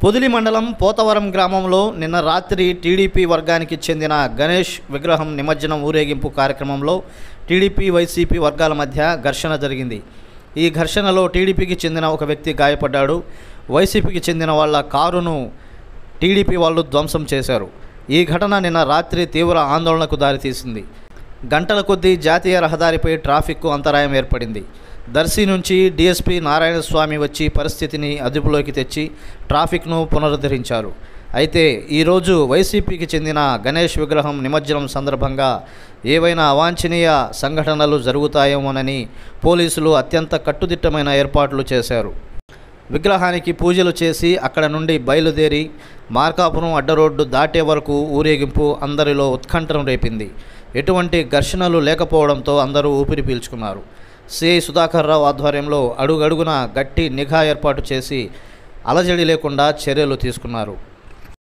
పొదిలి మండలం పోతవరం గ్రామంలో నిన్న రాత్రి టీడీపీ వర్గానికి చెందిన గణేష్ విగ్రహం నిమజ్జనం ఊరేగింపు కార్యక్రమంలో టీడీపీ వైసీపీ వర్గాల మధ్య ఘర్షణ జరిగింది ఈ ఘర్షణలో టీడీపీకి చెందిన ఒక వ్యక్తి గాయపడ్డాడు వైసీపీకి చెందిన వాళ్ళ కారును టీడీపీ వాళ్ళు ధ్వంసం చేశారు ఈ ఘటన నిన్న రాత్రి తీవ్ర ఆందోళనకు దారితీసింది గంటల కొద్దీ జాతీయ రహదారిపై ట్రాఫిక్కు అంతరాయం ఏర్పడింది దర్శి నుంచి డీఎస్పీ నారాయణస్వామి వచ్చి పరిస్థితిని అదుపులోకి తెచ్చి ట్రాఫిక్ను పునరుద్ధరించారు అయితే ఈరోజు వైసీపీకి చెందిన గణేష్ విగ్రహం నిమజ్జనం సందర్భంగా ఏవైనా అవాంఛనీయ సంఘటనలు జరుగుతాయేమోనని పోలీసులు అత్యంత కట్టుదిట్టమైన ఏర్పాట్లు చేశారు విగ్రహానికి పూజలు చేసి అక్కడ నుండి బయలుదేరి మార్కాపురం అడ్డరోడ్డు దాటే వరకు ఊరేగింపు అందరిలో ఉత్కంఠను రేపింది ఎటువంటి ఘర్షణలు లేకపోవడంతో అందరూ ఊపిరి పీల్చుకున్నారు సిఐ సుధాకర్ రావు ఆధ్వర్యంలో అడుగడుగున గట్టి నిఘా ఏర్పాటు చేసి అలజడి లేకుండా చర్యలు తీసుకున్నారు